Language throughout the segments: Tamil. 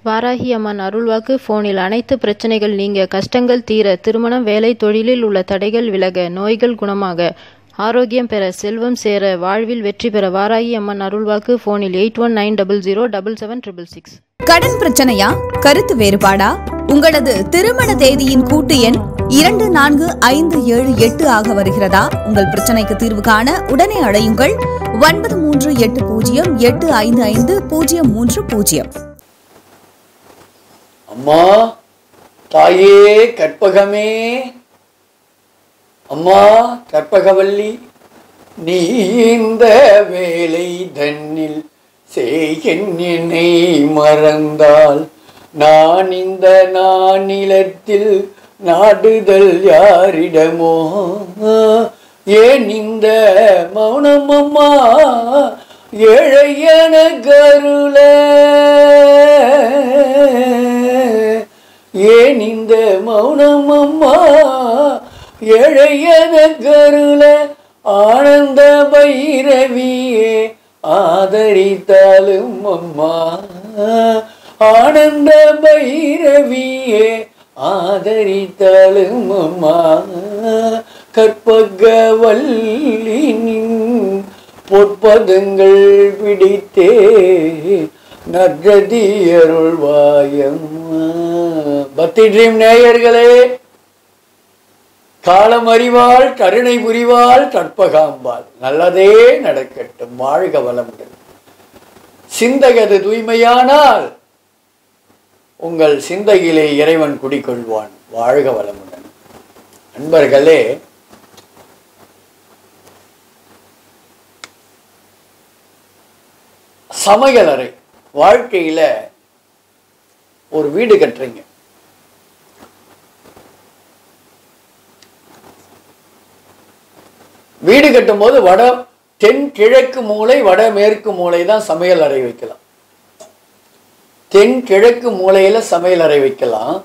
வாராகி அம்மன் அருள்வாக்கு போனில் அனைத்து பிரச்சனைகள் நீங்க கஷ்டங்கள் தீர திருமணம் வேலை தொழிலில் உள்ள தடைகள் விலக நோய்கள் குணமாக ஆரோக்கியம் பெற செல்வம் சேர வாழ்வில் வெற்றி பெற வாராகி அம்மன் அருள்வாக்கு போனில் eight one nine double zero double seven triple six கடன் பிரச்சனையா கருத்து வேறுபாடா உங்களது திருமண தேதியின் கூட்டு எண் இரண்டு நான்கு ஐந்து ஏழு எட்டு ஆக வருகிறதா உங்கள் பிரச்சனைக்கு தீர்வு காண உடனே அழையுங்கள் ஒன்பது மூன்று எட்டு பூஜ்ஜியம் எட்டு ஐந்து ஐந்து பூஜ்ஜியம் மூன்று பூஜ்ஜியம் அம்மா தாயே கற்பகமே அம்மா கற்பகவல்லி நீ இந்த வேலை தன்னில் செய்கின்னை மறந்தால் நான் இந்த நானிலத்தில் நாடுதல் யாரிடமோ ஏன் இந்த மௌனம் அம்மா ஏழையன கருள ஏன் இந்த மௌனம் அம்மா ஏழையன கருள ஆனந்த பைரவியே ஆதரித்தாலும் அம்மா ஆனந்த பைரவியே ஆதரித்தாலும் அம்மா கற்பகவல்லினின் பொற்பதங்கள் பிடித்தே நற்கதி அருள்வாயம்மா பக்தி ட்ரீம் நேயர்களே காலம் அறிவாள் கருணை புரிவாள் கற்பகாம்பாள் நல்லதே நடக்கட்டும் வாழ்க வளமுடன் சிந்தையது தூய்மையானால் உங்கள் சிந்தையிலே இறைவன் குடிக்கொள்வான் வாழ்க வளமுடன் அன்பர்களே சமையலறை வாழ்க்கையில ஒரு வீடு கட்டுறீங்க வீடு கட்டும்போது வட தென் கிழக்கு மூலை வட மேற்கு மூலை தான் சமையல் அறை வைக்கலாம் தென் கிழக்கு மூலையில சமையல் அறை வைக்கலாம்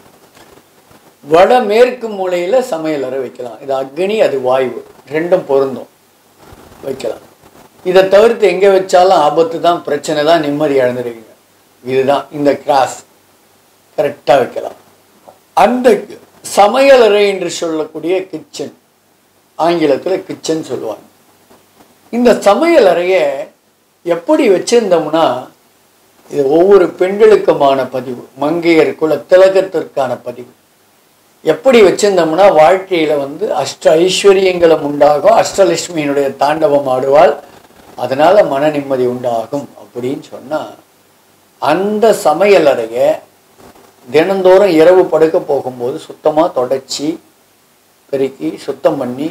வட மேற்கு மூலையில சமையல் அறை வைக்கலாம் இது அக்னி அது வாயு ரெண்டும் பொருந்தும் வைக்கலாம் இதை தவிர்த்து எங்க வச்சாலும் ஆபத்து தான் பிரச்சனை தான் நிம்மதி இழந்துருவீங்க இதுதான் இந்த கிராஸ் கரெக்டா வைக்கலாம் அந்த சமையலறை என்று சொல்லக்கூடிய கிச்சன் ஆங்கிலத்தில் கிச்சன் சொல்லுவாங்க இந்த சமையல் அறையை எப்படி வச்சிருந்தோம்னா இது ஒவ்வொரு பெண்களுக்குமான பதிவு மங்கையர் குல திலகத்திற்கான பதிவு எப்படி வச்சிருந்தோம்னா வாழ்க்கையில வந்து அஷ்ட ஐஸ்வர்யங்களும் உண்டாகும் அஷ்டலட்சுமியினுடைய தாண்டவம் ஆடுவாள் அதனால மன நிம்மதி உண்டாகும் அப்படின்னு சொன்னா அந்த சமையல் அறையை தினந்தோறும் இரவு படுக்க போகும்போது சுத்தமா தொடச்சி பெருக்கி சுத்தம் பண்ணி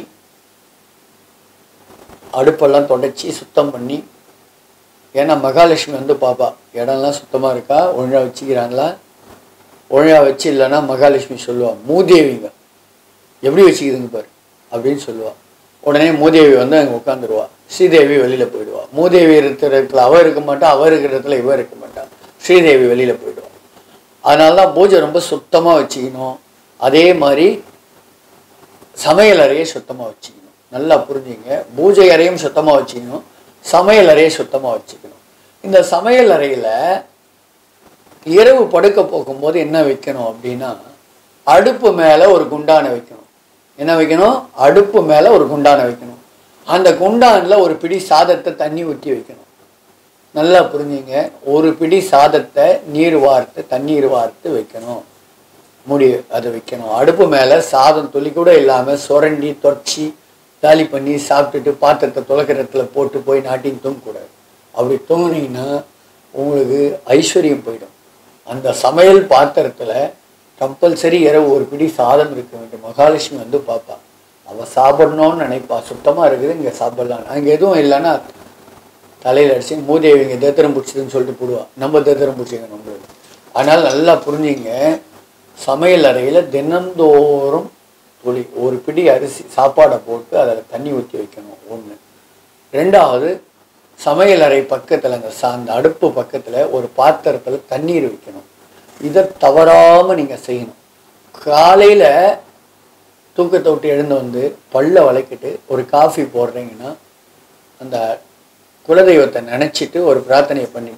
அடுப்பெல்லாம் தொடச்சி சுத்தம் பண்ணி ஏன்னா மகாலட்சுமி வந்து பாப்பா இடம்லாம் சுத்தமாக இருக்கா ஒழுங்காக வச்சுக்கிறாங்களா ஒழுங்காக வச்சு இல்லைன்னா மகாலட்சுமி சொல்லுவா மூதேவிங்க எப்படி வச்சுக்குதுங்க பாரு அப்படின்னு சொல்லுவா உடனே மூதேவி வந்து அங்கே உட்காந்துருவா ஸ்ரீதேவி வெளியில் போயிடுவா மூதேவி இருக்கிற இடத்துல அவ இருக்க மாட்டா அவ இருக்கிற இடத்துல இவ இருக்க மாட்டா ஸ்ரீதேவி வெளியில் போயிடுவா அதனால தான் பூஜை ரொம்ப சுத்தமாக வச்சுக்கணும் அதே மாதிரி சமையல் அறையை சுத்தமாக வச்சுக்கணும் நல்லா புரிஞ்சுங்க பூஜை அறையும் சுத்தமாக வச்சுக்கணும் சமையல் அறையை சுத்தமாக வச்சுக்கணும் இந்த சமையல் அறையில் இரவு படுக்க போகும்போது என்ன வைக்கணும் அப்படின்னா அடுப்பு மேலே ஒரு குண்டானை வைக்கணும் என்ன வைக்கணும் அடுப்பு மேலே ஒரு குண்டானை வைக்கணும் அந்த குண்டானில் ஒரு பிடி சாதத்தை தண்ணி ஊற்றி வைக்கணும் நல்லா புரிஞ்சுங்க ஒரு பிடி சாதத்தை நீர் வார்த்து தண்ணீர் வார்த்து வைக்கணும் முடி அதை வைக்கணும் அடுப்பு மேலே சாதம் துளி கூட இல்லாமல் சுரண்டி தொச்சி காலி பண்ணி சாப்பிட்டுட்டு பாத்திரத்தை துளக்கிறத்துல போட்டு போய் நாட்டின்னு தூங்கக்கூடாது அப்படி தூங்குனீங்கன்னா உங்களுக்கு ஐஸ்வர்யம் போயிடும் அந்த சமையல் பாத்திரத்தில் கம்பல்சரி இரவு ஒரு பிடி சாதம் இருக்க வேண்டும் மகாலட்சுமி வந்து பார்ப்பா அவள் சாப்பிடணும்னு நினைப்பா சுத்தமாக இருக்குது இங்கே சாப்பிடலாம் அங்கே எதுவும் இல்லைன்னா தலையில் அடிச்சு மூதேவி இங்கே தேத்திரம் பிடிச்சதுன்னு சொல்லிட்டு போடுவா நம்ம தேத்திரம் பிடிச்சிங்க நம்மளுக்கு அதனால் நல்லா புரிஞ்சுங்க சமையல் அறையில் தினந்தோறும் துளி ஒரு பிடி அரிசி சாப்பாடை போட்டு அதில் தண்ணி ஊற்றி வைக்கணும் ஒன்று ரெண்டாவது சமையல் அறை பக்கத்தில் அந்த சா அந்த அடுப்பு பக்கத்தில் ஒரு பாத்திரத்தில் தண்ணீர் வைக்கணும் இதை தவறாமல் நீங்கள் செய்யணும் காலையில் தூக்கத்தை விட்டு எழுந்து வந்து பல்ல வளைக்கிட்டு ஒரு காஃபி போடுறீங்கன்னா அந்த குலதெய்வத்தை நினச்சிட்டு ஒரு பிரார்த்தனையை பண்ணிட்டு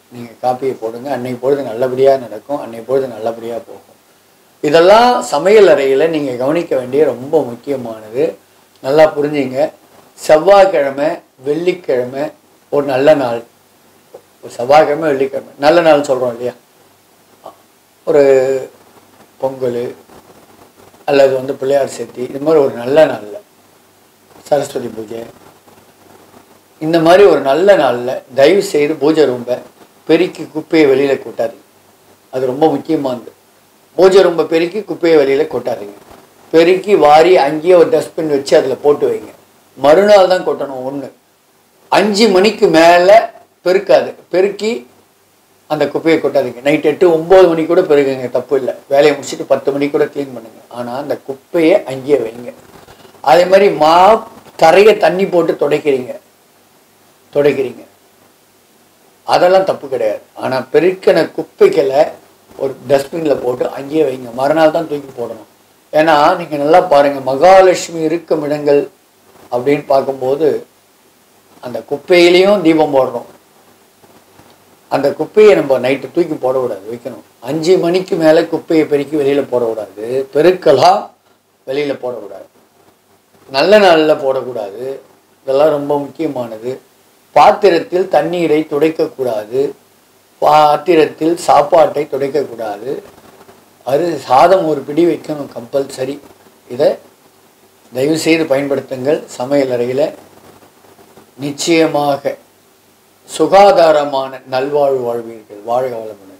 நீங்கள் காப்பியை போடுங்க அன்னைக்கு பொழுது நல்லபடியாக நடக்கும் அன்னைக்கு பொழுது நல்லபடியாக போகும் இதெல்லாம் சமையல் அறையில் நீங்கள் கவனிக்க வேண்டிய ரொம்ப முக்கியமானது நல்லா புரிஞ்சுங்க செவ்வாய்க்கிழமை வெள்ளிக்கிழமை ஒரு நல்ல நாள் ஒரு செவ்வாய்க்கிழமை வெள்ளிக்கிழமை நல்ல நாள் சொல்கிறோம் இல்லையா ஒரு பொங்கல் அல்லது வந்து பிள்ளையார் சேர்த்தி இது மாதிரி ஒரு நல்ல நாளில் சரஸ்வதி பூஜை இந்த மாதிரி ஒரு நல்ல நாளில் தயவு செய்து பூஜை ரூம்பை பெருக்கி குப்பையை வெளியில் கொட்டாதீங்க அது ரொம்ப முக்கியமானது பூஜை ரூம்பை பெருக்கி குப்பையை வெளியில் கொட்டாதீங்க பெருக்கி வாரி அங்கேயே ஒரு டஸ்ட்பின் வச்சு அதில் போட்டு வைங்க மறுநாள் தான் கொட்டணும் ஒன்று அஞ்சு மணிக்கு மேலே பெருக்காது பெருக்கி அந்த குப்பையை கொட்டாதீங்க நைட் எட்டு ஒம்பது மணிக்கு கூட பெருகுங்க தப்பு இல்லை வேலையை முடிச்சுட்டு பத்து மணிக்கு கூட க்ளீன் பண்ணுங்க ஆனால் அந்த குப்பையை அங்கேயே வைங்க அதே மாதிரி மா தரையை தண்ணி போட்டு துடைக்கிறீங்க துடைக்கிறீங்க அதெல்லாம் தப்பு கிடையாது ஆனால் பெருக்கின குப்பைகளை ஒரு டஸ்ட்பினில் போட்டு அங்கேயே வைங்க மறுநாள் தான் தூக்கி போடணும் ஏன்னா நீங்கள் நல்லா பாருங்கள் மகாலட்சுமி இருக்கும் இடங்கள் அப்படின்னு பார்க்கும்போது அந்த குப்பையிலையும் தீபம் போடுறோம் அந்த குப்பையை நம்ம நைட்டு தூக்கி போடக்கூடாது வைக்கணும் அஞ்சு மணிக்கு மேலே குப்பையை பெருக்கி வெளியில் போடக்கூடாது பெருக்கலாம் வெளியில் போடக்கூடாது நல்ல நாளில் போடக்கூடாது இதெல்லாம் ரொம்ப முக்கியமானது பாத்திரத்தில் தண்ணீரை துடைக்கக்கூடாது பாத்திரத்தில் சாப்பாட்டை துடைக்கக்கூடாது அது சாதம் ஒரு பிடி வைக்கணும் கம்பல்சரி இதை தயவு செய்து பயன்படுத்துங்கள் சமையல் அறையில் நிச்சயமாக சுகாதாரமான நல்வாழ்வு வாழ்வீர்கள் வாழ்க வளமுடன்